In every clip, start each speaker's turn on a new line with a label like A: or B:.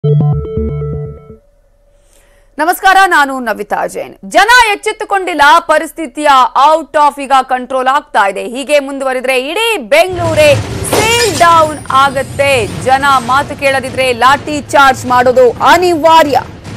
A: ನಮಸ್ಕಾರ ನಾನು ನವಿತಾ ಜೈನ್ ಜನ ಎಚ್ಚೆತ್ತುಕೊಂಡಿಲ್ಲ ಪರಿಸ್ಥಿತಿಯ ಔಟ್ ಆಫ್ ಈಗ ಕಂಟ್ರೋಲ್ ಆಗ್ತಾ ಇದೆ ಹೀಗೆ ಮುಂದುವರಿದ್ರೆ ಇಡೀ ಬೆಂಗಳೂರೇ ಸೀಲ್ ಡೌನ್ ಆಗತ್ತೆ ಜನ ಮಾತು ಕೇಳದಿದ್ರೆ ಲಾಠಿ ಚಾರ್ಜ್ ಮಾಡೋದು ಅನಿವಾರ್ಯ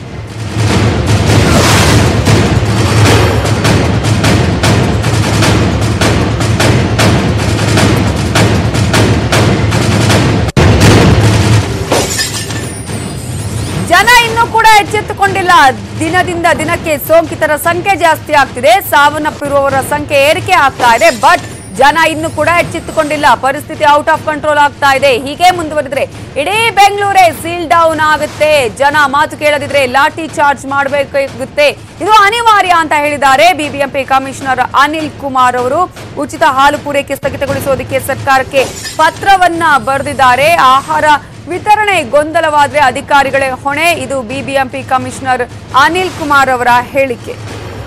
A: ಜನ ಇನ್ನೂ ಕೂಡ ಎಚ್ಚೆತ್ತುಕೊಂಡಿಲ್ಲ ದಿನದಿಂದ ದಿನಕ್ಕೆ ಸೋಂಕಿತರ ಸಂಖ್ಯೆ ಜಾಸ್ತಿ ಆಗ್ತಿದೆ ಸಾವನ್ನಪ್ಪಿರುವವರ ಸಂಖ್ಯೆ ಏರಿಕೆ ಆಗ್ತಾ ಇದೆ ಬಟ್ ಜನ ಇನ್ನು ಕೂಡ ಎಚ್ಚೆತ್ತುಕೊಂಡಿಲ್ಲ ಪರಿಸ್ಥಿತಿ ಔಟ್ ಆಫ್ ಕಂಟ್ರೋಲ್ ಆಗ್ತಾ ಇದೆ ಹೀಗೆ ಮುಂದುವರಿದ್ರೆ ಇಡೀ ಬೆಂಗಳೂರೇ ಸೀಲ್ ಡೌನ್ ಆಗುತ್ತೆ ಜನ ಮಾತು ಕೇಳದಿದ್ರೆ ಲಾಠಿ ಚಾರ್ಜ್ ಮಾಡಬೇಕಾಗುತ್ತೆ ಇದು ಅನಿವಾರ್ಯ ಅಂತ ಹೇಳಿದ್ದಾರೆ ಬಿಬಿಎಂಪಿ ಕಮಿಷನರ್ ಅನಿಲ್ ಕುಮಾರ್ ಅವರು ಉಚಿತ ಹಾಲು ಪೂರೈಕೆ ಸ್ಥಗಿತಗೊಳಿಸೋದಕ್ಕೆ ಸರ್ಕಾರಕ್ಕೆ ಪತ್ರವನ್ನ ಬರೆದಿದ್ದಾರೆ ಆಹಾರ ವಿತರಣೆ ಗೊಂದಲವಾದ್ರೆ ಅಧಿಕಾರಿಗಳೇ ಹೊಣೆ ಇದು ಬಿಬಿಎಂಪಿ ಕಮಿಷನರ್ ಅನಿಲ್ ಕುಮಾರ್ ಅವರ ಹೇಳಿಕೆ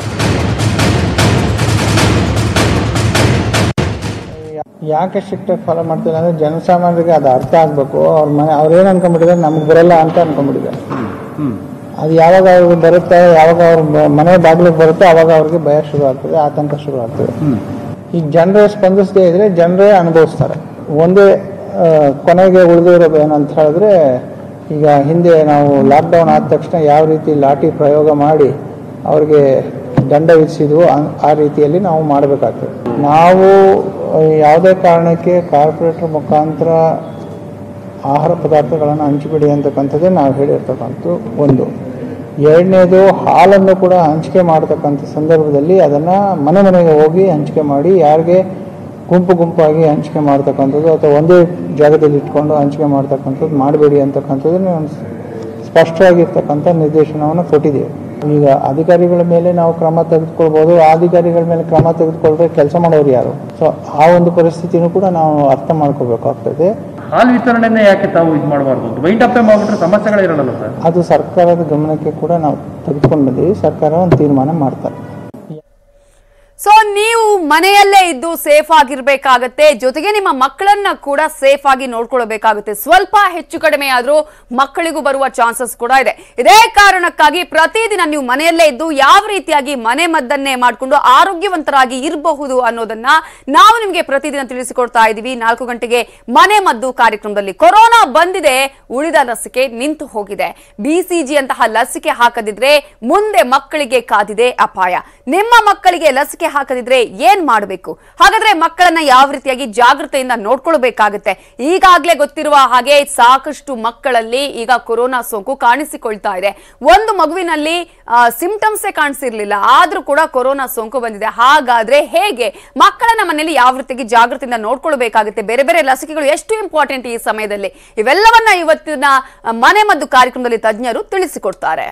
B: ಯಾಕೆ ಸ್ಟ್ರಿಕ್ಟಾಗಿ ಫಾಲೋ ಮಾಡ್ತಿಲ್ಲ ಅಂದರೆ ಜನಸಾಮಾನ್ಯರಿಗೆ ಅದು ಅರ್ಥ ಆಗಬೇಕು ಅವ್ರ ಮನೆ ಅವ್ರು ಏನು ಅನ್ಕೊಂಡ್ಬಿಟ್ಟಿದ್ದಾರೆ ನಮ್ಗೆ ಬರಲ್ಲ ಅಂತ ಅನ್ಕೊಂಡ್ಬಿಟ್ಟಿದ್ದಾರೆ ಅದು ಯಾವಾಗ ಅವ್ರಿಗೆ ಬರುತ್ತೆ ಯಾವಾಗ ಅವ್ರ ಮ- ಮನೆ ಬಾಗಿಲಿಗೆ ಬರುತ್ತೋ ಅವಾಗ ಅವ್ರಿಗೆ ಭಯ ಶುರು ಆಗ್ತದೆ ಆತಂಕ ಶುರು ಆಗ್ತದೆ ಈಗ ಜನರೇ ಸ್ಪಂದಿಸದೇ ಇದ್ರೆ ಜನರೇ ಅನುಭವಿಸ್ತಾರೆ ಒಂದೇ ಆ, ಕೊನೆಗೆ ಉಳಿದಿರೋದು ಏನಂತ ಹೇಳಿದ್ರೆ ಈಗ ಹಿಂದೆ ನಾವು ಲಾಕ್ಡೌನ್ ಆದ ತಕ್ಷಣ ಯಾವ ರೀತಿ ಲಾಠಿ ಪ್ರಯೋಗ ಮಾಡಿ ಅವ್ರಿಗೆ ದಂಡ ವಿಧಿಸಿದ್ವು ಆ- ಆ ರೀತಿಯಲ್ಲಿ ನಾವು ಮಾಡಬೇಕಾಗ್ತದೆ ನಾವು ಆ, ಯಾವುದೇ ಕಾರಣಕ್ಕೆ ಕಾರ್ಪೊರೇಟರ್ ಮುಖಾಂತರ ಆಹಾರ ಪದಾರ್ಥಗಳನ್ನು ಹಂಚಿಬಿಡಿ ಅಂತಕ್ಕಂಥದ್ದೇ ನಾವು ಹೇಳಿರ್ತಕ್ಕಂಥದ್ದು ಒಂದು ಎರಡನೇದು ಹಾಲನ್ನು ಕೂಡ ಹಂಚಿಕೆ ಮಾಡತಕ್ಕಂಥ ಸಂದರ್ಭದಲ್ಲಿ ಅದನ್ನು ಮನೆ ಮನೆಗೆ ಹೋಗಿ ಹಂಚಿಕೆ ಮಾಡಿ ಯಾರಿಗೆ ಗುಂಪು ಗುಂಪಾಗಿ ಹಂಚಿಕೆ ಮಾಡ್ತಕ್ಕಂಥದ್ದು ಅಥವಾ ಒಂದೇ ಜಾಗದಲ್ಲಿ ಇಟ್ಕೊಂಡು ಹಂಚಿಕೆ ಮಾಡ್ತಕ್ಕಂಥದ್ದು ಮಾಡಬೇಡಿ ಅಂತಕ್ಕಂಥದ್ದನ್ನು ಒಂದು ಸ್ಪಷ್ಟವಾಗಿರ್ತಕ್ಕಂಥ ನಿರ್ದೇಶನವನ್ನು ಕೊಟ್ಟಿದ್ದೇವೆ ಈಗ ಅಧಿಕಾರಿಗಳ ಮೇಲೆ ನಾವು ಕ್ರಮ ತೆಗೆದುಕೊಳ್ಬೋದು ಆ ಅಧಿಕಾರಿಗಳ ಮೇಲೆ ಕ್ರಮ ತೆಗೆದುಕೊಂಡ್ರೆ ಕೆಲಸ ಮಾಡೋರು ಯಾರು ಸೊ ಆ ಒಂದು ಪರಿಸ್ಥಿತಿನೂ ಕೂಡ ನಾವು ಅರ್ಥ ಮಾಡ್ಕೋಬೇಕಾಗ್ತದೆ
C: ಹಾಲು ವಿತರಣೆನೇ ಯಾಕೆ ತಾವು ಇದು ಮಾಡಬಾರ್ದು ವೈಂಡ್ ಅಪ್ ಮಾಡ್ಬಿಟ್ರೆ ಸಮಸ್ಯೆಗಳಿರಲ್ಲ ಸರ್
B: ಅದು ಸರ್ಕಾರದ ಗಮನಕ್ಕೆ ಕೂಡ ನಾವು ತೆಗೆದುಕೊಂಡು ಬಂದೀವಿ ಸರ್ಕಾರ ಒಂದು ತೀರ್ಮಾನ ಮಾಡ್ತಾರೆ
A: ಸೊ ನೀವು ಮನೆಯಲ್ಲೇ ಇದ್ದು ಸೇಫ್ ಆಗಿರ್ಬೇಕಾಗತ್ತೆ ಜೊತೆಗೆ ನಿಮ್ಮ ಮಕ್ಕಳನ್ನ ಕೂಡ ಸೇಫ್ ಆಗಿ ನೋಡ್ಕೊಳ್ಬೇಕಾಗುತ್ತೆ ಸ್ವಲ್ಪ ಹೆಚ್ಚು ಕಡಿಮೆ ಆದ್ರೂ ಮಕ್ಕಳಿಗೂ ಬರುವ ಚಾನ್ಸಸ್ ಕೂಡ ಇದೆ ಇದೇ ಕಾರಣಕ್ಕಾಗಿ ಪ್ರತಿದಿನ ನೀವು ಮನೆಯಲ್ಲೇ ಇದ್ದು ಯಾವ ರೀತಿಯಾಗಿ ಮನೆ ಮದ್ದನ್ನೇ ಮಾಡಿಕೊಂಡು ಆರೋಗ್ಯವಂತರಾಗಿ ಇರಬಹುದು ಅನ್ನೋದನ್ನ ನಾವು ನಿಮಗೆ ಪ್ರತಿದಿನ ತಿಳಿಸಿಕೊಡ್ತಾ ಇದ್ದೀವಿ ನಾಲ್ಕು ಗಂಟೆಗೆ ಮನೆ ಮದ್ದು ಕಾರ್ಯಕ್ರಮದಲ್ಲಿ ಕೊರೋನಾ ಬಂದಿದೆ ಉಳಿದ ಲಸಿಕೆ ನಿಂತು ಹೋಗಿದೆ ಬಿಸಿಜಿ ಅಂತಹ ಲಸಿಕೆ ಹಾಕದಿದ್ರೆ ಮುಂದೆ ಮಕ್ಕಳಿಗೆ ಕಾದಿದೆ ಅಪಾಯ ನಿಮ್ಮ ಮಕ್ಕಳಿಗೆ ಲಸಿಕೆ ಹಾಕದಿದ್ರೆ ಏನ್ ಮಾಡಬೇಕು ಹಾಗಾದ್ರೆ ಮಕ್ಕಳನ್ನ ಯಾವ ರೀತಿಯಾಗಿ ಜಾಗೃತೆಯಿಂದ ನೋಡ್ಕೊಳ್ಬೇಕಾಗುತ್ತೆ ಈಗಾಗಲೇ ಗೊತ್ತಿರುವ ಹಾಗೆ ಸಾಕಷ್ಟು ಮಕ್ಕಳಲ್ಲಿ ಈಗ ಕೊರೋನಾ ಸೋಂಕು ಕಾಣಿಸಿಕೊಳ್ತಾ ಇದೆ ಒಂದು ಮಗುವಿನಲ್ಲಿ ಸಿಂಪ್ಟಮ್ಸೇ ಕಾಣಿಸಿರ್ಲಿಲ್ಲ ಆದ್ರೂ ಕೂಡ ಕೊರೋನಾ ಸೋಂಕು ಬಂದಿದೆ ಹಾಗಾದ್ರೆ ಹೇಗೆ ಮಕ್ಕಳನ್ನ ಮನೆಯಲ್ಲಿ ಯಾವ ರೀತಿಯಾಗಿ ಜಾಗೃತಿಯಿಂದ ನೋಡ್ಕೊಳ್ಬೇಕಾಗುತ್ತೆ ಬೇರೆ ಬೇರೆ ಲಸಿಕೆಗಳು ಎಷ್ಟು ಇಂಪಾರ್ಟೆಂಟ್ ಈ ಸಮಯದಲ್ಲಿ ಇವೆಲ್ಲವನ್ನ ಇವತ್ತಿನ ಆ, ಮನೆ ಮದ್ದು ಕಾರ್ಯಕ್ರಮದಲ್ಲಿ ತಜ್ಞರು ತಿಳಿಸಿಕೊಡ್ತಾರೆ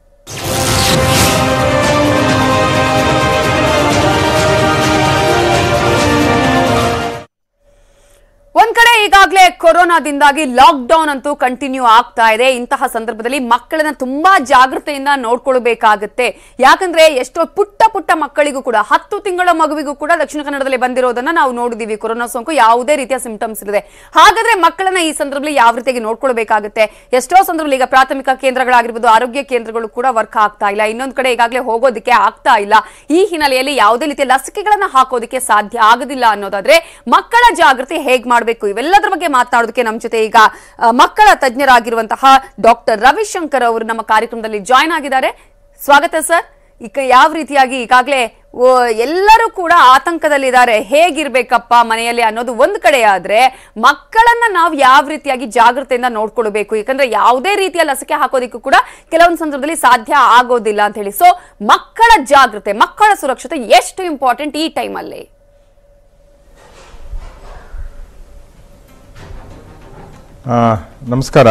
A: ಒಂದ್ ಕಡೆ ಈಗಾಗಲೇ ಕೊರೋನಾದಿಂದಾಗಿ ಲಾಕ್ ಡೌನ್ ಅಂತೂ ಕಂಟಿನ್ಯೂ ಆಗ್ತಾ ಇದೆ ಇಂತಹ ಸಂದರ್ಭದಲ್ಲಿ ಮಕ್ಕಳನ್ನ ತುಂಬಾ ಜಾಗೃತೆಯಿಂದ ನೋಡ್ಕೊಳ್ಬೇಕಾಗತ್ತೆ ಯಾಕಂದ್ರೆ ಎಷ್ಟೋ ಪುಟ್ಟ ಪುಟ್ಟ ಮಕ್ಕಳಿಗೂ ಕೂಡ ಹತ್ತು ತಿಂಗಳ ಮಗುವಿಗೂ ಕೂಡ ದಕ್ಷಿಣ ಕನ್ನಡದಲ್ಲಿ ಬಂದಿರೋದನ್ನ ನಾವು ನೋಡಿದೀವಿ ಕೊರೋನಾ ಸೋಂಕು ಯಾವುದೇ ರೀತಿಯ ಸಿಂಪ್ಟಮ್ಸ್ ಇಲ್ಲದೆ ಹಾಗಾದ್ರೆ ಮಕ್ಕಳನ್ನ ಈ ಸಂದರ್ಭದಲ್ಲಿ ಯಾವ ರೀತಿಯಾಗಿ ನೋಡ್ಕೊಳ್ಬೇಕಾಗುತ್ತೆ ಎಷ್ಟೋ ಸಂದರ್ಭದಲ್ಲಿ ಈಗ ಪ್ರಾಥಮಿಕ ಕೇಂದ್ರಗಳಾಗಿರ್ಬೋದು ಆರೋಗ್ಯ ಕೇಂದ್ರಗಳು ಕೂಡ ವರ್ಕ್ ಆಗ್ತಾ ಇಲ್ಲ ಇನ್ನೊಂದ್ ಕಡೆ ಈಗಾಗಲೇ ಹೋಗೋದಕ್ಕೆ ಆಗ್ತಾ ಇಲ್ಲ ಈ ಹಿನ್ನೆಲೆಯಲ್ಲಿ ಯಾವುದೇ ರೀತಿಯ ಲಸಿಕೆಗಳನ್ನ ಹಾಕೋದಕ್ಕೆ ಸಾಧ್ಯ ಆಗೋದಿಲ್ಲ ಅನ್ನೋದಾದ್ರೆ ಮಕ್ಕಳ ಜಾಗೃತಿ ಹೇಗ್ ಮಾಡಬೇಕು ಇವೆಲ್ಲದರ ಬಗ್ಗೆ ಮಾತನಾಡೋದಕ್ಕೆ ನಮ್ಮ ಜೊತೆ ಈಗ ಆ, ಮಕ್ಕಳ ತಜ್ಞರಾಗಿರುವಂತಹ ಡಾಕ್ಟರ್ ರವಿಶಂಕರ್ ಅವರು ನಮ್ಮ ಕಾರ್ಯಕ್ರಮದಲ್ಲಿ ಜಾಯ್ನ್ ಆಗಿದ್ದಾರೆ ಸ್ವಾಗತ ಸರ್ ಈಗ ಯಾವ ರೀತಿಯಾಗಿ ಈಗಾಗಲೇ ಎಲ್ಲರೂ ಕೂಡ ಆತಂಕದಲ್ಲಿದ್ದಾರೆ ಹೇಗಿರ್ಬೇಕಪ್ಪ ಮನೆಯಲ್ಲಿ ಅನ್ನೋದು ಒಂದು ಕಡೆ ಆದ್ರೆ ಮಕ್ಕಳನ್ನ ನಾವು ಯಾವ ರೀತಿಯಾಗಿ ಜಾಗೃತೆಯಿಂದ ನೋಡ್ಕೊಳ್ಬೇಕು ಯಾಕಂದ್ರೆ ಯಾವುದೇ ರೀತಿಯ ಲಸಿಕೆ ಹಾಕೋದಕ್ಕೂ ಕೂಡ ಕೆಲವೊಂದು ಸಂದರ್ಭದಲ್ಲಿ ಸಾಧ್ಯ ಆಗೋದಿಲ್ಲ ಅಂತ ಹೇಳಿ ಸೊ ಮಕ್ಕಳ ಜಾಗೃತೆ ಮಕ್ಕಳ ಸುರಕ್ಷತೆ ಎಷ್ಟು ಇಂಪಾರ್ಟೆಂಟ್ ಈ ಟೈಮಲ್ಲಿ
D: ಆ, ನಮಸ್ಕಾರ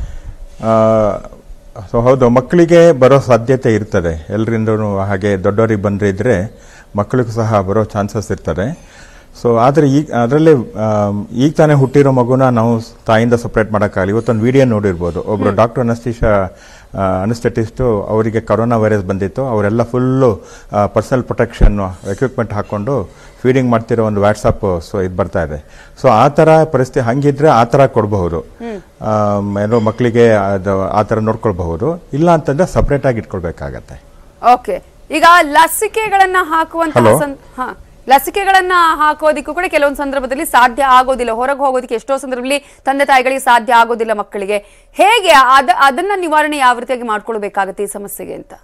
D: ಸೊ ಹೌದು ಮಕ್ಕಳಿಗೆ ಬರೋ ಸಾಧ್ಯತೆ ಇರ್ತದೆ ಎಲ್ಲರಿಂದೂ ಹಾಗೆ ದೊಡ್ಡವರಿಗೆ ಬಂದರೆ ಇದ್ದರೆ ಮಕ್ಕಳಿಗೂ ಸಹ ಬರೋ ಚಾನ್ಸಸ್ ಇರ್ತದೆ ಸೊ ಆದರೆ ಈಗ ಅದರಲ್ಲಿ ಈಗ ತಾನೇ ಹುಟ್ಟಿರೋ ಮಗುನ ನಾವು ತಾಯಿಯಿಂದ ಸಪ್ರೇಟ್ ಮಾಡೋಕ್ಕಾಗಲಿ ಇವತ್ತೊಂದು ವಿಡಿಯೋ ನೋಡಿರ್ಬೋದು ಒಬ್ಬರು ಡಾಕ್ಟರ್ ಅನಸ್ತೀಶ ಅನಿಸ್ಟೆಟಿಸ್ಟು ಅವರಿಗೆ ಕರೋನಾ ವೈರಸ್ ಬಂದಿತ್ತು ಅವರೆಲ್ಲ ಫುಲ್ಲು ಪರ್ಸನಲ್ ಪ್ರೊಟೆಕ್ಷನ್ ಎಕ್ವಿಪ್ಮೆಂಟ್ ಹಾಕ್ಕೊಂಡು ಫೀಡಿಂಗ್ ಮಾಡ್ತಿರೋ ಒಂದು ವಾಟ್ಸಪ್ ಸೊ ಇದು ಬರ್ತಾ ಇದೆ ಸೊ ಆ ಥರ ಪರಿಸ್ಥಿತಿ ಹಂಗಿದ್ರೆ ಆ ಥರ ಕೊಡಬಹುದು ಏನೋ ಮಕ್ಕಳಿಗೆ ಅದು ಆ ಥರ ನೋಡ್ಕೊಳ್ಬಹುದು ಇಲ್ಲ ಅಂತಂದ್ರೆ ಸಪ್ರೇಟ್ ಆಗಿ ಇಟ್ಕೊಳ್ಬೇಕಾಗತ್ತೆ
A: ಓಕೆ ಈಗ ಲಸಿಕೆಗಳನ್ನ ಹಾಕುವಂತಹ
D: Hello?
A: ಸಂ- ಹಾ ಲಸಿಕೆಗಳನ್ನ ಹಾಕೋದಿಕ್ಕೂ ಕೂಡ ಕೆಲವೊಂದು ಸಂದರ್ಭದಲ್ಲಿ ಸಾಧ್ಯ ಆಗೋದಿಲ್ಲ ಹೊರಗೆ ಹೋಗೋದಕ್ಕೆ ಎಷ್ಟೋ ಸಂದರ್ಭದಲ್ಲಿ ತಂದೆ ತಾಯಿಗಳಿಗೆ ಸಾಧ್ಯ ಆಗೋದಿಲ್ಲ ಮಕ್ಕಳಿಗೆ ಹೇಗೆ ಅದ ಅದನ್ನ ನಿವಾರಣೆ ಯಾವ ರೀತಿಯಾಗಿ ಮಾಡ್ಕೊಳ್ಬೇಕಾಗತ್ತೆ ಈ ಸಮಸ್ಯೆಗೆ ಅಂತ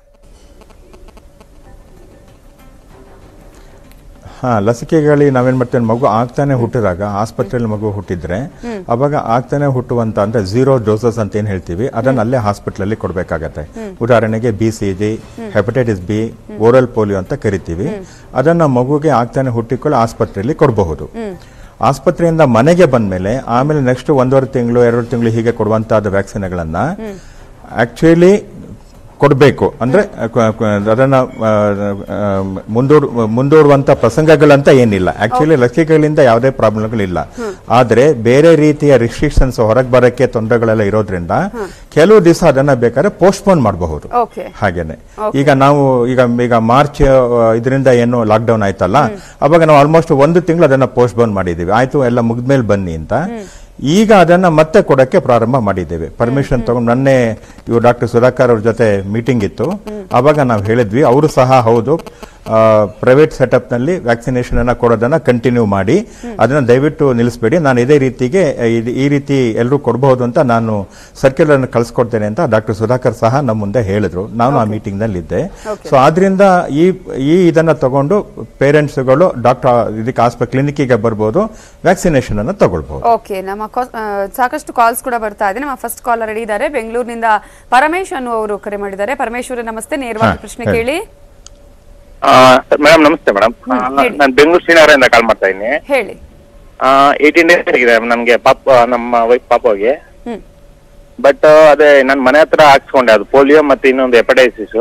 D: ಹಾ ಲಸಿಕೆಗಳಿಗೆ ನಾವೇನ್ ಮಾಡ್ತೇವೆ ಮಗು ಆಗ್ತಾನೆ ಹುಟ್ಟಿದಾಗ ಆಸ್ಪತ್ರೆಯಲ್ಲಿ ಮಗು ಹುಟ್ಟಿದ್ರೆ ಅವಾಗ ಆಗ್ತಾನೆ ಹುಟ್ಟುವಂತ ಅಂದ್ರೆ ಝೀರೋ ಡೋಸಸ್ ಅಂತ ಏನ್ ಹೇಳ್ತೀವಿ ಅದನ್ನ ಅಲ್ಲೇ ಹಾಸ್ಪಿಟಲ್ ಅಲ್ಲಿ ಕೊಡ್ಬೇಕಾಗತ್ತೆ ಉದಾಹರಣೆಗೆ B C G hepatitis B oral polio ಅಂತ ಕರಿತೀವಿ ಅದನ್ನ ಮಗುಗೆ ಆಗ್ತಾನೆ ಹುಟ್ಟಿಕೊಳ್ಳಿ ಆಸ್ಪತ್ರೆಯಲ್ಲಿ ಕೊಡಬಹುದು ಆಸ್ಪತ್ರೆಯಿಂದ ಮನೆಗೆ ಬಂದ್ಮೇಲೆ ಆಮೇಲೆ ನೆಕ್ಸ್ಟ್ ಒಂದೂವರೆ ತಿಂಗಳು ಎರಡು ತಿಂಗಳು ಹೀಗೆ ಕೊಡುವಂತಹದ್ದು ವ್ಯಾಕ್ಸಿನ್ಗಳನ್ನ ಆಕ್ಚುಲಿ ಕೊಡಬೇಕು ಅಂದ್ರೆ ಕ- ಕ- ಅದನ್ನ ಆ, ಆ, ಮುಂದೂಡ್ ಮುಂದೂಡುವಂತ ಪ್ರಸಂಗಗಳಂತ ಏನಿಲ್ಲ ಆಕ್ಚುಲಿ ಲಸಿಕೆಗಳಿಂದ ಯಾವುದೇ ಪ್ರಾಬ್ಲಮ್ಗಳಿಲ್ಲ ಆದ್ರೆ ಬೇರೆ ರೀತಿಯ ರಿಸ್ಟ್ರಿಕ್ಷನ್ಸ್ ಹೊರಗೆ ಬರಕ್ಕೆ ತೊಂದರೆಗಳೆಲ್ಲ ಇರೋದ್ರಿಂದ ಕೆಲವು ದಿವಸ ಅದನ್ನ ಬೇಕಾದ್ರೆ ಪೋಸ್ಟ್ಪೋನ್ ಮಾಡಬಹುದು
A: ಓಕೆ
D: ಹಾಗೇನೆ ಈಗ ನಾವು ಈಗ ಈಗ ಮಾರ್ಚ್ ಇದರಿಂದ ಏನು ಲಾಕ್ ಡೌನ್ ಆಯ್ತಲ್ಲ ಅವಾಗ ನಾವು ಆಲ್ಮೋಸ್ಟ್ ಒಂದು ತಿಂಗಳು ಅದನ್ನ ಪೋಸ್ಟ್ ಬೋನ್ ಮಾಡಿದೀವಿ ಆಯ್ತು ಎಲ್ಲ ಮುಗಿದ್ಮೇಲೆ ಬನ್ನಿ ಅಂತ ಈಗ ಅದನ್ನ ಮತ್ತೆ ಕೊಡಕ್ಕೆ ಪ್ರಾರಂಭ ಮಾಡಿದ್ದೇವೆ ಪರ್ಮಿಷನ್ ತಗೊಂಡು ನನ್ನೆ ಇವು ಡಾಕ್ಟರ್ ಸುಧಾಕರ್ ಅವ್ರ ಜೊತೆ ಮೀಟಿಂಗ್ ಇತ್ತು ಅವಾಗ ನಾವು ಹೇಳಿದ್ವಿ ಅವರು ಸಹ ಹೌದು ಪ್ರೈವೇಟ್ ಸೆಟಪ್ ನಲ್ಲಿ ವ್ಯಾಕ್ಸಿನೇಷನ್ ಅನ್ನ ಕೊಡೋದನ್ನ ಕಂಟಿನ್ಯೂ ಮಾಡಿ ಅದನ್ನ ದಯವಿಟ್ಟು ನಿಲ್ಲಿಸಬೇಡಿ ನಾನು ಇದೇ ರೀತಿಗೆ ಇದ್- ಈ ರೀತಿ ಎಲ್ಲರೂ ಕೊಡಬಹುದು ಅಂತ ನಾನು ಸರ್ಕ್ಯುಲರ್ ಅನ್ನು ಕಳಿಸ್ಕೊಡ್ತೇನೆ ಅಂತ ಡಾಕ್ಟರ್ ಸುಧಾಕರ್ ಸಹ ನಮ್ಮ ಮುಂದೆ ಹೇಳಿದ್ರು ನಾನು ಆ ಮೀಟಿಂಗ್ ನಲ್ಲಿ ಇದ್ದೆ ಸೊ ಆದ್ರಿಂದ ಈ ಈ ಇದನ್ನ ತಗೊಂಡು ಪೇರೆಂಟ್ಸ್ಗಳು ಡಾಕ್ಟರ್ ಇದಕ್ಕೆ ಆಸ್ಪ ಕ್ಲಿನಿಕ್ಗೆ ಬರ್ಬೋದು ವ್ಯಾಕ್ಸಿನೇಷನ್ ಅನ್ನ ತಗೊಳ್ಬಹುದು
A: ಓಕೆ ನಮ್ಮ ಕಾ- ಆ, ಸಾಕಷ್ಟು ಕಾಲ್ಸ್ ಕೂಡ ಬರ್ತಾ ಇದೆ ನಮ್ಮ ಫಸ್ಟ್ ಕಾಲರ್ ರೆಡಿ ಇದ್ದಾರೆ ಬೆಂಗಳೂರಿನಿಂದ ಪರಮೇಶ್ ಅನ್ನುವರು ಕರೆ ಮಾಡಿದ್ದಾರೆ ಪರಮೇಶ್ವರ ನಮಸ್ತೆ ನೇರವಾಗಿ
D: ಹಾ,
A: ಪ್ರಶ್ನೆ
D: ಹೇಳಿ.
A: ಕೇಳಿ
E: ಮೇಡಮ್ ನಮಸ್ತೆ ಮೇಡಮ್
A: ಹೇಳಿ.
E: ನಾನು ಬೆಂಗಳೂರು ಶ್ರೀನಗರದಿಂದ ಕಾಲ್ ಮಾಡ್ತಾ ಇದ್ದೀನಿ
A: ಹೇಳಿ
E: ಏಯ್ಟೀನ್ ಡೇಸ್ ಆಗಿದೆ ನಮಗೆ ಪಾಪ ನಮ್ಮ ವೈಫ್ ಪಾಪಗೆ
A: ಹ್ಮ್
E: ಬಟ್ ಅದೇ ನನ್ನ ಮನೆ ಹತ್ರ ಹಾಕ್ಸ್ಕೊಂಡೆ ಅದು ಪೋಲಿಯೋ ಮತ್ತೆ ಇನ್ನೊಂದು ಹೆಪಟೈಸಿಸ್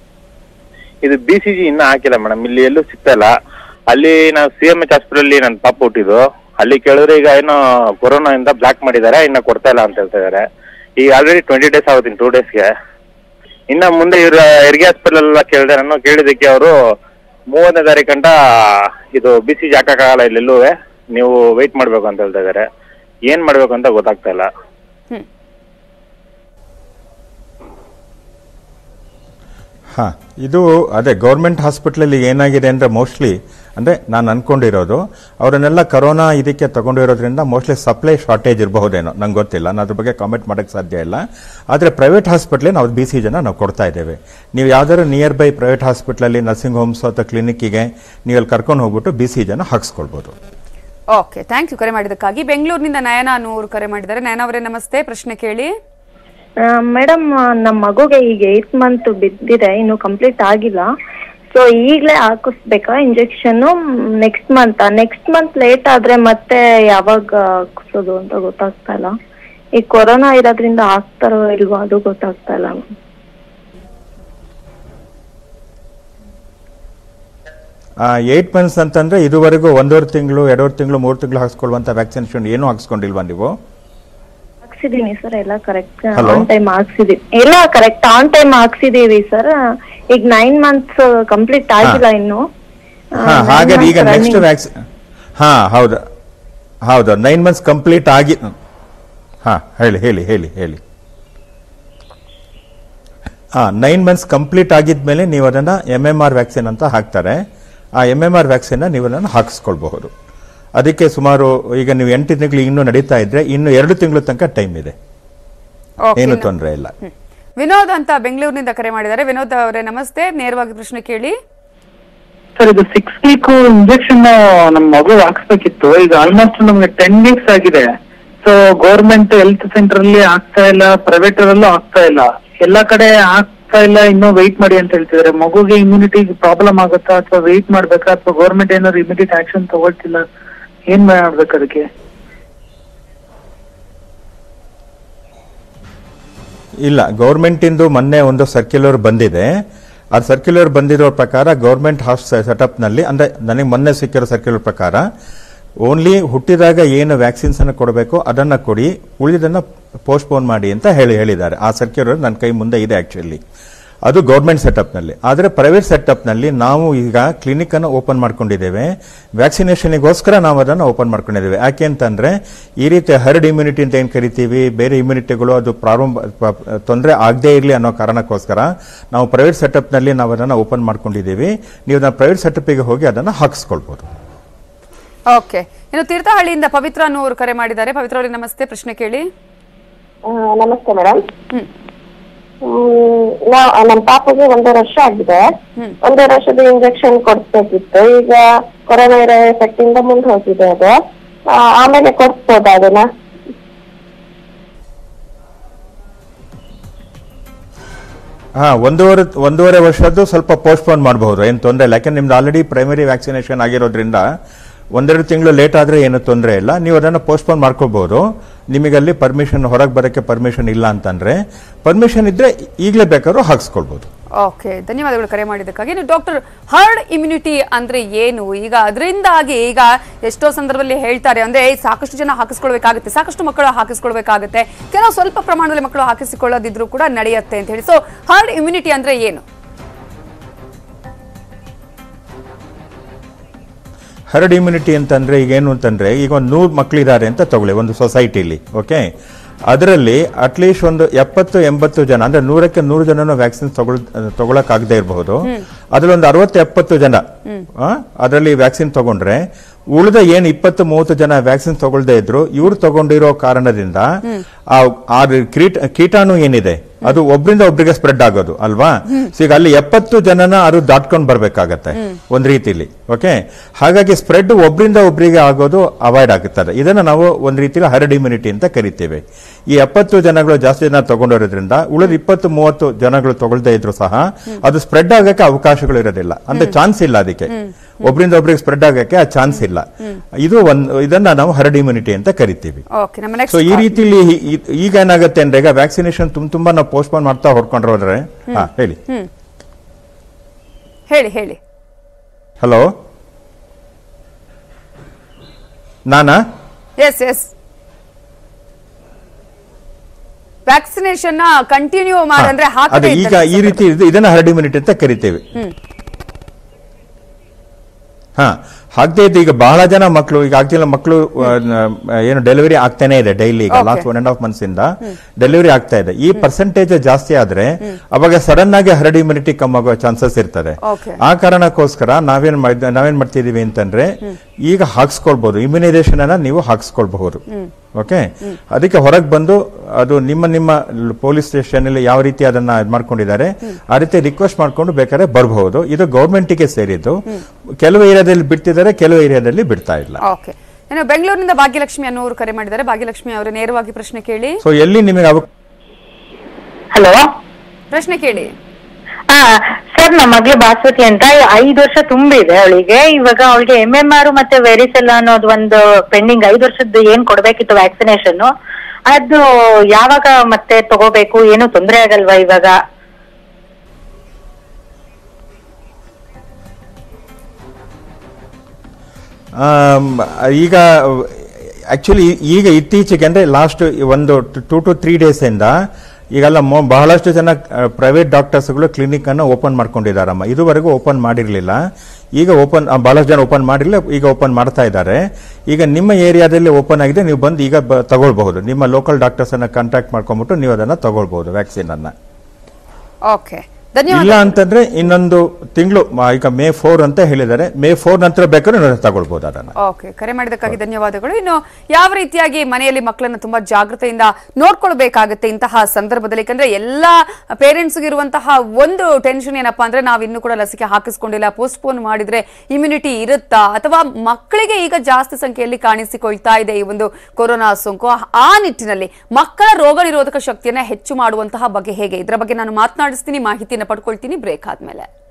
E: ಇದು ಬಿ ಸಿ ಜಿ ಇನ್ನೂ ಹಾಕಿಲ್ಲ ಮೇಡಮ್ ಇಲ್ಲಿ ಎಲ್ಲೂ ಸಿಗ್ತಾ ಇಲ್ಲ ಅಲ್ಲಿ ನಾವು ಸಿ ಎಂ ಎಚ್ ಹಾಸ್ಪಿಟಲ್ ನನ್ನ ಪಾಪ ಹುಟ್ಟಿದ್ದು ಅಲ್ಲಿ ಕೇಳಿದ್ರೆ ಈಗ ಏನೋ ಕೊರೋನಾ ಇಂದ ಬ್ಲಾಕ್ ಮಾಡಿದ್ದಾರೆ ಇನ್ನ ಕೊಡ್ತಾ ಇಲ್ಲ ಅಂತ ಹೇಳ್ತಾ ಇದಾರೆ ಈಗ ಆಲ್ರೆಡಿ ಟ್ವೆಂಟಿ ಡೇಸ್ ಆಗುತ್ತೆ ಟೂ ಡೇಸ್ಗೆ ಇನ್ನ ಮುಂದೆ ಇವ್ರ ಹೆರಿಗೆ ಹಾಸ್ಪಿಟಲ್ ಎಲ್ಲ ಕೇಳಿದೆ ನಾನು ಕೇಳಿದಕ್ಕೆ ಅವರು ಮೂವತ್ತನೇ ತಾರೀಕು ಗಂಟ ಇದು ಬಿ ಸಿ ಜಿ ಹಾಕಕ್ಕಾಗಲ್ಲ ಇಲ್ಲೆಲ್ಲೂ ನೀವು ವೆಯ್ಟ್ ಮಾಡ್ಬೇಕು ಅಂತ ಹೇಳ್ತಾ ಇದಾರೆ ಏನ್ ಮಾಡ್ಬೇಕು ಅಂತ ಗೊತ್ತಾಗ್ತಾ ಇಲ್ಲ
A: ಹ್ಮ್
D: ಹಾ ಇದು ಅದೇ ಗೌರ್ಮೆಂಟ್ ಹಾಸ್ಪಿಟಲ್ ಏನಾಗಿದೆ ಅಂದ್ರೆ ಮೋಸ್ಟ್ಲಿ ಅಂದ್ರೆ ನಾನು ಅನ್ಕೊಂಡಿರೋದು ಅವರನ್ನೆಲ್ಲ ಕರೋನಾ ಇದಕ್ಕೆ ತಗೊಂಡಿರೋದ್ರಿಂದ ಮೋಸ್ಟ್ಲಿ ಸಪ್ಲೈ ಶಾರ್ಟೇಜ್ ಇರಬಹುದೇನೋ ನಂಗೆ ಗೊತ್ತಿಲ್ಲ ನಾನು ಅದ್ರ ಬಗ್ಗೆ ಕಾಮೆಂಟ್ ಮಾಡಕ್ಕೆ ಸಾಧ್ಯ ಇಲ್ಲ ಆದ್ರೆ ಪ್ರೈವೇಟ್ ಹಾಸ್ಪಿಟ್ಲೇ ನಾವು ಬಿ ಸಿ ಜನ ನಾವು ಕೊಡ್ತಾ ಇದ್ದೇವೆ ನೀವು ಯಾವ್ದಾದ್ರು ನಿಯರ್ ಬೈ ಪ್ರೈವೇಟ್ ಹಾಸ್ಪಿಟ್ಲಲ್ಲಿ ನರ್ಸಿಂಗ್ ಹೋಮ್ಸ್ ಅಥವಾ ಕ್ಲಿನಿಕ್ಕಿಗೆ ನೀವು ಅಲ್ಲಿ ಕರ್ಕೊಂಡು ಹೋಗ್ಬಿಟ್ಟು ಬಿ ಸಿ ಜನ ಹಾಕ್ಸ್ಕೊಳ್ಬಹುದು
A: ಓಕೆ ಥ್ಯಾಂಕ್ ಯು ಕರೆ ಮಾಡಿದ್ದಕ್ಕಾಗಿ ಬೆಂಗಳೂರಿನಿಂದ ನಯನ ಅನ್ನುವರು ಕರೆ ಮಾಡಿದ್ದಾರೆ ನಯನ ಅವರೇ ನಮಸ್ತೆ ಪ್ರಶ್ನೆ ಕೇಳಿ
F: ಮೇಡಮ್ ನಮ್ಮ ಮಗುಗೆ ಈಗ ಏಟ್ ಮಂತ್ ಬಿದ್ದಿದೆ ಇನ್ನು ಕಂಪ್ಲೀಟ್ ಆಗಿಲ್ಲ ಸೊ ಈಗಲೇ ಹಾಕಿಸ್ಬೇಕಾ injection next month next month late ಆದ್ರೆ ಮತ್ತೆ ಯಾವಾಗ ಹಾಕ್ಸೋದು ಅಂತ ಗೊತ್ತಾಗ್ತಾ ಇಲ್ಲ ಈ ಕೊರೋನಾ ಇರೋದ್ರಿಂದ ಹಾಕ್ತಾರೋ ಇಲ್ವೋ ಅದು ಗೊತ್ತಾಗ್ತಾ ಇಲ್ಲ
D: ಏಟ್ ಮಂತ್ಸ್ ಅಂತಂದ್ರೆ ಇದುವರೆಗೂ ಒಂದೂವರೆ ತಿಂಗಳು ಎರಡೂವರೆ ತಿಂಗಳು ಮೂರು ತಿಂಗಳು ಹಾಕ್ಸ್ಕೊಳ್ಳುವಂತ ವ್ಯಾಕ್ಸಿನೇಷನ್ ಏನೂ ಹಾಕ್ಸ್ಕೊಂಡಿಲ್ವಾ ನೀವು
F: ಹಾಕ್ಸಿದೀನಿ ಸರ್ ಎಲ್ಲ ಕರೆಕ್ಟ್
D: Hello?
F: ಆನ್ ಟೈಮ್ ಹಾಕ್ಸಿದೀವಿ ಎಲ್ಲ ಕರೆಕ್ಟ್ ಆನ್ ಟೈಮ್ ಹಾಕ್ಸಿದೀವಿ ಸರ್ ಈಗ ನೈನ್ ಮಂತ್ಸ್ ಕಂಪ್ಲೀಟ್ ಆಗಿಲ್ಲ ಇನ್ನು ಆ,
D: ಹಾ
F: nine
D: ಹಾಗಾದ್ರೆ ಈಗ
F: months
D: ನೆಕ್ಸ್ಟ್
F: running.
D: ವ್ಯಾಕ್ಸಿನ್ ಹಾ ಹೌದು ಹೌದು ನೈನ್ ಮಂತ್ಸ್ ಕಂಪ್ಲೀಟ್ ಆಗಿ ಹಾ ಹೇಳಿ ಹೇಳಿ ಹೇಳಿ ಹೇಳಿ ಹಾ ನೈನ್ ಮಂತ್ಸ್ ಕಂಪ್ಲೀಟ್ ಆಗಿದ್ಮೇಲೆ ನೀವು ಅದನ್ನ ಎಂ ಎಂ ಆರ್ ವ್ಯಾಕ್ಸಿನ್ ಅಂತ ಹಾಕ್ತಾರೆ ಆ ಎಂ ಎಂ ಆರ್ ವ್ಯಾಕ್ಸಿನ್ ನೀವು ಅದನ್ನು ಹಾಕಿಸ್ಕೊಳ್ಬಹುದು ಅದಕ್ಕೆ ಸುಮಾರು ಈಗ ನೀವು ಎಂಟು ತಿಂಗಳು ಇನ್ನೂ ನಡೀತಾ ಇದ್ರೆ ಇನ್ನು ಎರಡು ತಿಂಗಳು ತನಕ ಟೈಮ್ ಇದೆ
A: Okay,
D: ಏನು
A: ನ-
D: ತೊಂದರೆ ಇಲ್ಲ
A: ಹ್ಮ್. ವಿನೋದ್ ಅಂತ ಬೆಂಗಳೂರಿನಿಂದ ಕರೆ ಮಾಡಿದ್ದಾರೆ ವಿನೋದ್ ಅವರೇ ನಮಸ್ತೆ ನೇರವಾಗಿ ಪ್ರಶ್ನೆ ಕೇಳಿ
G: ಸರ್ ಇದು ಸಿಕ್ಸ್ ವೀಕ್ ಇಂಜೆಕ್ಷನ್ ನಮ್ಮ ಮಗು ಹಾಕ್ಸ್ಬೇಕಿತ್ತು ಈಗ ಆಲ್ಮೋಸ್ಟ್ ನಮ್ಗೆ ಟೆನ್ ವೀಕ್ಸ್ ಆಗಿದೆ ಸೊ ಗೌರ್ಮೆಂಟ್ ಹೆಲ್ತ್ ಸೆಂಟರ್ ಅಲ್ಲಿ ಆಗ್ತಾ ಇಲ್ಲ ಪ್ರೈವೇಟ್ ಅಲ್ಲೂ ಆಗ್ತಾ ಇಲ್ಲ ಎಲ್ಲಾ ಕಡೆ ಆಗ್ತಾ ಇಲ್ಲ ಇನ್ನೂ ವೆಯ್ಟ್ ಮಾಡಿ ಅಂತ ಹೇಳ್ತಿದಾರೆ ಮಗುಗೆ ಇಮ್ಯುನಿಟಿ ಪ್ರಾಬ್ಲಮ್ ಆಗುತ್ತಾ ಅಥವಾ ವೆಯ್ಟ್ ಮಾಡ್ಬೇಕಾ ಅಥವಾ ಗೌರ್ಮೆಂಟ್ ಏನಾದ್ರು ಇಮಿಡಿಯೇಟ್ ಆಕ್ಷನ್ ತಗೊಳ್ತಿಲ್ಲ ಏನ್ ಮಾಡ್ಬೇಕು ಅದಕ್ಕೆ
D: ಇಲ್ಲ ಗೌರ್ಮೆಂಟ್ ಇಂದು ಮೊನ್ನೆ ಒಂದು ಸರ್ಕ್ಯುಲರ್ ಬಂದಿದೆ ಆ ಸರ್ಕ್ಯುಲರ್ ಬಂದಿರೋ ಪ್ರಕಾರ ಗೌರ್ಮೆಂಟ್ ಹಾಸ್ ಸೆಟಪ್ ನಲ್ಲಿ ಅಂದ್ರೆ ನನಗೆ ಮೊನ್ನೆ ಸಿಕ್ಕಿರೋ ಸರ್ಕ್ಯುಲರ್ ಪ್ರಕಾರ ಓನ್ಲಿ ಹುಟ್ಟಿದಾಗ ಏನು ವ್ಯಾಕ್ಸಿನ್ಸ್ ಅನ್ನು ಕೊಡಬೇಕು ಅದನ್ನ ಕೊಡಿ ಉಳಿದನ್ನ ಪೋಸ್ಟ್ಪೋನ್ ಮಾಡಿ ಅಂತ ಹೇಳಿ ಹೇಳಿದ್ದಾರೆ ಆ ಸರ್ಕ್ಯುಲರ್ ನನ್ನ ಕೈ ಮುಂದೆ ಇದೆ ಆಕ್ಚುಲಿ ಅದು ಗೌರ್ಮೆಂಟ್ ಸೆಟಪ್ನಲ್ಲಿ ಆದರೆ ಪ್ರೈವೇಟ್ ಸೆಟಪ್ನಲ್ಲಿ ನಾವು ಈಗ ಕ್ಲಿನಿಕ್ ಅನ್ನು ಓಪನ್ ಮಾಡ್ಕೊಂಡಿದ್ದೇವೆ ವ್ಯಾಕ್ಸಿನೇಷನ್ಗೋಸ್ಕರ ನಾವು ಅದನ್ನು ಓಪನ್ ಮಾಡ್ಕೊಂಡಿದ್ದೇವೆ ಯಾಕೆ ಅಂತಂದ್ರೆ ಈ ರೀತಿ ಹರ್ಡ್ ಇಮ್ಯುನಿಟಿ ಅಂತ ಏನು ಕರಿತೀವಿ ಬೇರೆ ಇಮ್ಯುನಿಟಿಗಳು ಅದು ಪ್ರಾರಂಭ ತೊಂದರೆ ಆಗದೇ ಇರಲಿ ಅನ್ನೋ ಕಾರಣಕ್ಕೋಸ್ಕರ ನಾವು ಪ್ರೈವೇಟ್ ಸೆಟಪ್ನಲ್ಲಿ ನಾವು ಅದನ್ನು ಓಪನ್ ಮಾಡ್ಕೊಂಡಿದ್ದೀವಿ ನೀವು ನಾವು ಪ್ರೈವೇಟ್ ಸೆಟಪ್ಗೆ ಹೋಗಿ ಅದನ್ನು ಹಾಕಿಸ್ಕೊಳ್ಬೋದು
A: ಓಕೆ ಇನ್ನು ತೀರ್ಥಹಳ್ಳಿಯಿಂದ ಪವಿತ್ರ ಅನ್ನೋರು ಕರೆ ಮಾಡಿದ್ದಾರೆ ಪವಿತ್ರ ಅವರಿಗೆ ನಮಸ್ತೆ ಪ್ರಶ್ನೆ ಕೇಳಿ
H: ಆ, ನಮಸ್ತೆ ಮೇಡಮ್
A: ಹ್ಮ್
H: ನಾ ನಮ್ಮ ಪಾಪಗೆ ಒಂದೂವರೆ ವರ್ಷ ಆಗಿದೆ ಒಂದೂವರೆ ವರ್ಷದ ಇಂಜೆಕ್ಷನ್ ಕೊಡ್ಬೇಕಿತ್ತು ಈಗ ಕೊರೋನಾ ಇರೋ ಎಫೆಕ್ಟ್ ಇಂದ ಮುಂದೆ ಹೋಗಿದೆ ಅದು ಆ, ಆಮೇಲೆ ಕೊಡ್ಸ್ಬೋದಾ ಅದನ್ನ
D: ಹಾ ಒಂದೂವರೆ ಒಂದೂವರೆ ವರ್ಷದ್ದು ಸ್ವಲ್ಪ ಪೋಸ್ಟ್ಪೋನ್ ಮಾಡಬಹುದು ಏನು ತೊಂದರೆ ಇಲ್ಲ ಯಾಕಂದ್ರೆ ನಿಮ್ದು ಆಲ್ರೆಡಿ ಪ್ರೈಮರಿ ವ್ಯಾಕ್ಸಿನೇಷನ್ ಆಗಿರೋದ್ರಿಂದ ಒಂದೆರಡು ತಿಂಗಳು ಲೇಟ್ ಆದ್ರೆ ಏನು ತೊಂದರೆ ಇಲ್ಲ ನೀವು ಅದನ್ನು ಪೋಸ್ಟ್ಪೋನ್ ಮಾಡ್ಕೋಬಹುದು ನಿಮಗಲ್ಲಿ ಪರ್ಮಿಷನ್ ಹೊರಗೆ ಬರೋಕ್ಕೆ ಪರ್ಮಿಷನ್ ಇಲ್ಲ ಅಂತಂದ್ರೆ ಪರ್ಮಿಷನ್ ಇದ್ರೆ ಈಗಲೇ ಬೇಕಾದ್ರೂ ಹಾಕ್ಸ್ಕೊಳ್ಬಹುದು
A: ಓಕೆ ಧನ್ಯವಾದಗಳು ಕರೆ ಮಾಡಿದ್ದಕ್ಕಾಗಿ ನೀವು ಡಾಕ್ಟರ್ ಹರ್ಡ್ ಇಮ್ಯುನಿಟಿ ಅಂದ್ರೆ ಏನು ಈಗ ಅದರಿಂದಾಗಿ ಈಗ ಎಷ್ಟೋ ಸಂದರ್ಭದಲ್ಲಿ ಹೇಳ್ತಾರೆ ಅಂದ್ರೆ ಸಾಕಷ್ಟು ಜನ ಹಾಕಿಸ್ಕೊಳ್ಬೇಕಾಗುತ್ತೆ ಸಾಕಷ್ಟು ಮಕ್ಕಳು ಹಾಕಿಸ್ಕೊಳ್ಬೇಕಾಗುತ್ತೆ ಕೆಲವು ಸ್ವಲ್ಪ ಪ್ರಮಾಣದಲ್ಲಿ ಮಕ್ಕಳು ಹಾಕಿಸಿಕೊಳ್ಳೋದಿದ್ರು ಕೂಡ ನಡೆಯುತ್ತೆ ಅಂತ ಹೇಳಿ ಸೊ ಹರ್ಡ್ ಇಮ್ಯುನಿಟಿ ಅಂದ್ರೆ ಏನು
D: ಹರ್ಡ್ ಇಮ್ಯುನಿಟಿ ಅಂತಂದ್ರೆ ಈಗ ಏನು ಅಂತಂದ್ರೆ ಈಗ ಒಂದು ನೂರು ಮಕ್ಕಳಿದ್ದಾರೆ ಅಂತ ತಗೊಳ್ಳಿ ಒಂದು ಸೊಸೈಟಿಲಿ ಓಕೆ ಅದರಲ್ಲಿ ಅಟ್ಲೀಸ್ಟ್ ಒಂದು ಎಪ್ಪತ್ತು ಎಂಬತ್ತು ಜನ ಅಂದ್ರೆ ನೂರಕ್ಕೆ ನೂರು ಜನನು ವ್ಯಾಕ್ಸಿನ್ ತಗೊಳ್ ತಗೊಳಕ್ಕಾಗದೇ ಇರಬಹುದು ಅದ್ರಲ್ಲಿ ಒಂದು ಅರವತ್ತು ಎಪ್ಪತ್ತು ಜನ ಅದರಲ್ಲಿ ವ್ಯಾಕ್ಸಿನ್ ತಗೊಂಡ್ರೆ ಉಳಿದ ಏನ್ ಇಪ್ಪತ್ತು ಮೂವತ್ತು ಜನ ವ್ಯಾಕ್ಸಿನ್ ತಗೊಳ್ದೇ ಇದ್ರು ಇವ್ರು ತಗೊಂಡಿರೋ ಕಾರಣದಿಂದ ಆ ಆ ಕೀಟ ಕೀಟಾಣು ಏನಿದೆ ಅದು ಒಬ್ರಿಂದ ಒಬ್ರಿಗೆ ಸ್ಪ್ರೆಡ್ ಆಗೋದು ಅಲ್ವಾ ಸೊ ಈಗ ಅಲ್ಲಿ ಎಪ್ಪತ್ತು ಜನನ ಅದು ದಾಟ್ಕೊಂಡ್ ಬರ್ಬೇಕಾಗತ್ತೆ ಒಂದ್ ರೀತಿಲಿ ಓಕೆ ಹಾಗಾಗಿ ಸ್ಪ್ರೆಡ್ ಒಬ್ರಿಂದ ಒಬ್ರಿಗೆ ಆಗೋದು ಅವಾಯ್ಡ್ ಆಗುತ್ತದೆ ಇದನ್ನ ನಾವು ಒಂದ್ ರೀತಿಲಿ ಹರ್ಡ್ ಇಮ್ಯುನಿಟಿ ಅಂತ ಕರಿತೇವೆ ಈ ಎಪ್ಪತ್ತು ಜನಗಳು ಜಾಸ್ತಿ ಜನ ತಗೊಂಡಿರೋದ್ರಿಂದ ಉಳಿದ ಇಪ್ಪತ್ತು ಮೂವತ್ತು ಜನಗಳು ತಗೊಳ್ದೇ ಇದ್ರು ಸಹ ಅದು ಸ್ಪ್ರೆಡ್ ಆಗಕ್ಕೆ ಅವಕಾಶಗಳು ಇರೋದಿಲ್ಲ ಅಂದ್ರೆ ಚಾನ್ಸ್ ಇಲ್ಲ ಅದಕ್ಕೆ ಒಬ್ರಿಂದ ಒಬ್ರಿಗೆ ಸ್ಪ್ರೆಡ್ ಆಗಕ್ಕೆ ಆ ಚಾನ್ಸ್ ಇಲ್ಲ ಇದು ಒಂದು ಇದನ್ನ ನಾವು ಹರ್ಡ್ ಇಮ್ಯುನಿಟಿ ಅಂತ ಕರಿತೀವಿ
A: ಓಕೆ ನಮ್ಮ
D: ಸೊ
A: ನೆಕ್ಸ್ಟ್
D: ಈ ರೀತಿಲಿ ಈ- ಈ- ಈಗ ಏನಾಗುತ್ತೆ ಅಂದ್ರೆ ಈಗ ವ್ಯಾಕ್ಸಿನೇಷನ್ ತುಂಬ ತುಂಬಾ ನಾವು ಪೋಸ್ಟ್ಪೋನ್ ಮಾಡ್ತಾ ಹೊರ್ಕೊಂಡ್ರೆ ಹೋದ್ರೆ ಹಾ ಹೇಳಿ
A: ಹೇಳಿ ಹೇಳಿ
D: ಹಲೋ ನಾನಾ
A: ಎಸ್ ಎಸ್ ವ್ಯಾಕ್ಸಿನೇಷನ್ ನ ಕಂಟಿನ್ಯೂ ಮಾಡಿ ಅಂದ್ರೆ
D: ಅದೇ
A: ಹಾಕದೇ
D: ಈಗ
A: ಇದ್ದಲ್ಲಿ
D: ಈ ರೀತಿ ಇದು- ಇದನ್ನ ಹರ್ಡ್ ಇಮ್ಯುನಿಟಿ ಅಂತ ಕರಿತೇವೆ ಹಾ ಹಾಗದೇ ಇದ್ದು ಈಗ ಬಹಳ ಜನ ಮಕ್ಕಳು ಈಗ ಆಗ್ತಿಲ್ಲ ಮಕ್ಕಳು ಏನು ಡೆಲಿವರಿ ಆಗ್ತಾನೆ ಇದೆ ಡೈಲಿ ಈಗ
A: Okay.
D: Last one and half months ಇಂದ ಡೆಲಿವರಿ ಆಗ್ತಾ ಇದೆ ಈ ಪರ್ಸೆಂಟೇಜ್ ಜಾಸ್ತಿ ಆದ್ರೆ ಅವಾಗ ಸಡನ್ ಆಗಿ ಹರ್ಡ್ ಇಮ್ಯುನಿಟಿ ಕಮ್ಮಿ ಆಗೋ ಚಾನ್ಸಸ್ ಇರ್ತದೆ
A: Okay.
D: ಆ ಕಾರಣಕ್ಕೋಸ್ಕರ ನಾವೇನ್ ಮಾಡ್- ನಾವೇನ್ ಮಾಡ್ತಿದೀವಿ ಅಂತಂದ್ರೆ ಈಗ ಹಾಕ್ಸ್ಕೊಳ್ಬಹುದು ಇಮ್ಯುನೈಸೇಷನ್ ಅನ್ನ ನೀವು ಹಾಕ್ಸ್ಕೊಳ್ಬಹುದು ಓಕೆ ಅದಕ್ಕೆ ಹೊರಗೆ ಬಂದು ಅದು ನಿಮ್ಮ ನಿಮ್ಮ ಪೊಲೀಸ್ ಸ್ಟೇಷನ್ ಅಲ್ಲಿ ಯಾವ ರೀತಿ ಅದನ್ನ ಇದ್ ಮಾಡ್ಕೊಂಡಿದ್ದಾರೆ ಆ ರೀತಿ ರಿಕ್ವೆಸ್ಟ್ ಮಾಡ್ಕೊಂಡು ಬೇಕಾದ್ರೆ ಬರಬಹುದು ಇದು ಗೌರ್ಮೆಂಟಿಗೆ ಸೇರಿದ್ದು ಕೆಲವು ಏರಿಯಾದಲ್ಲಿ ಬಿಡ್ತಿದ್ದಾರೆ ಕೆಲವು ಏರಿಯಾದಲ್ಲಿ ಬಿಡ್ತಾ ಇಲ್ಲ
A: ಓಕೆ ಇನ್ನು ಬೆಂಗಳೂರಿನಿಂದ ಭಾಗ್ಯಲಕ್ಷ್ಮಿ ಅನ್ನೋರು ಕರೆ ಮಾಡಿದ್ದಾರೆ ಭಾಗ್ಯಲಕ್ಷ್ಮಿ ಅವರು ನೇರವಾಗಿ ಪ್ರಶ್ನೆ ಕೇಳಿ
D: ಸೊ ಎಲ್ಲಿ ನಿಮಗೆ ಅವ
H: ಹಲೋ
A: ಪ್ರಶ್ನೆ ಕೇಳಿ
H: ಆ ಸರ್ ನಮ್ಮ ಮಗಳು ಬಾಸ್ವತಿ ಅಂತ ಐದು ವರ್ಷ ತುಂಬಿದೆ ಅವಳಿಗೆ ಇವಾಗ ಅವಳಿಗೆ ಎಂ ಎಂ ಆರ್ ಮತ್ತೆ ವೆರಿಸೆಲ್ ಅನ್ನೋದು ಒಂದು ಪೆಂಡಿಂಗ್ ಐದು ವರ್ಷದ್ದು ಏನ್ ಕೊಡ್ಬೇಕಿತ್ತು ವ್ಯಾಕ್ಸಿನೇಷನ್ ಅದು ಯಾವಾಗ ಮತ್ತೆ ತಗೋಬೇಕು ಏನು ತೊಂದರೆ ಆಗಲ್ವಾ ಇವಾಗ
D: ಆಮ್, ಈಗ ಆಕ್ಚುಲಿ ಈಗ ಇತ್ತೀಚೆಗೆ ಅಂದ್ರೆ ಲಾಸ್ಟ್ ಒಂದು ಟೂ ಟು ತ್ರೀ ಡೇಸ್ ಇಂದ ಈಗೆಲ್ಲ ಮೊ- ಬಹಳಷ್ಟು ಜನ ಪ್ರೈವೇಟ್ ಡಾಕ್ಟರ್ಸ್ಗಳು ಕ್ಲಿನಿಕ್ ಅನ್ನು ಓಪನ್ ಮಾಡ್ಕೊಂಡಿದ್ದಾರಮ್ಮ ಇದುವರೆಗೂ ಓಪನ್ ಮಾಡಿರಲಿಲ್ಲ ಈಗ ಓಪನ್ ಬಹಳಷ್ಟು ಜನ ಓಪನ್ ಮಾಡಿರಲಿಲ್ಲ ಈಗ ಓಪನ್ ಮಾಡ್ತಾ ಇದ್ದಾರೆ ಈಗ ನಿಮ್ಮ ಏರಿಯಾದಲ್ಲಿ ಓಪನ್ ಆಗಿದೆ ನೀವು ಬಂದು ಈಗ ಬ- ತಗೊಳ್ಬಹುದು ನಿಮ್ಮ ಲೋಕಲ್ ಡಾಕ್ಟರ್ಸ್ ಅನ್ನ ಕಾಂಟ್ಯಾಕ್ಟ್ ಮಾಡ್ಕೊಂಡ್ಬಿಟ್ಟು ನೀವು ಅದನ್ನ ತಗೊಳ್ಬಹುದು ವ್ಯಾಕ್ಸಿನ್ ಅನ್ನ
A: ಓಕೆ ಧನ್ಯವಾದ
D: ಇಲ್ಲ ಅಂತಂದ್ರೆ ಇನ್ನೊಂದು ತಿಂಗಳು ಈಗ ಮೇ ಫೋರ್ ಅಂತ ಹೇಳಿದ್ದಾರೆ ಮೇ ಫೋರ್ ನಂತರ ಬೇಕಾದ್ರೆ ನೀವು ತಗೊಳ್ಬಹುದು ಅದನ್ನ
A: ಓಕೆ ಕರೆ ಮಾಡಿದ್ದಕ್ಕಾಗಿ ಧನ್ಯವಾದಗಳು ಇನ್ನು ಯಾವ ರೀತಿಯಾಗಿ ಮನೆಯಲ್ಲಿ ಮಕ್ಕಳನ್ನ ತುಂಬಾ ಜಾಗೃತೆಯಿಂದ ನೋಡ್ಕೊಳ್ಬೇಕಾಗುತ್ತೆ ಇಂತಹ ಸಂದರ್ಭದಲ್ಲಿ ಯಾಕಂದ್ರೆ ಎಲ್ಲಾ ಪೇರೆಂಟ್ಸ್ ಇರುವಂತಹ ಒಂದು ಟೆನ್ಷನ್ ಏನಪ್ಪಾ ಅಂದ್ರೆ ನಾವು ಇನ್ನೂ ಕೂಡ ಲಸಿಕೆ ಹಾಕಿಸ್ಕೊಂಡಿಲ್ಲ ಪೋಸ್ಟ್ಪೋನ್ ಮಾಡಿದ್ರೆ ಇಮ್ಯುನಿಟಿ ಇರುತ್ತಾ ಅಥವಾ ಮಕ್ಕಳಿಗೆ ಈಗ ಜಾಸ್ತಿ ಸಂಖ್ಯೆಯಲ್ಲಿ ಕಾಣಿಸಿಕೊಳ್ತಾ ಇದೆ ಈ ಒಂದು ಕೊರೋನಾ ಸೋಂಕು ಆ ನಿಟ್ಟಿನಲ್ಲಿ ಮಕ್ಕಳ ರೋಗ ನಿರೋಧಕ ಶಕ್ತಿಯನ್ನ ಹೆಚ್ಚು ಮಾಡುವಂತಹ ಬಗ್ಗೆ ಹೇಗೆ ಇದರ ಬಗ್ಗೆ ನಾನು ಮಾತನಾಡಿಸ್ತೀನಿ ಮಾಹಿತಿಯನ್ನು ಪಡ್ಕೊಳ್ತೀನಿ ಬ್ರೇಕ್ ಆದ್ಮೇಲೆ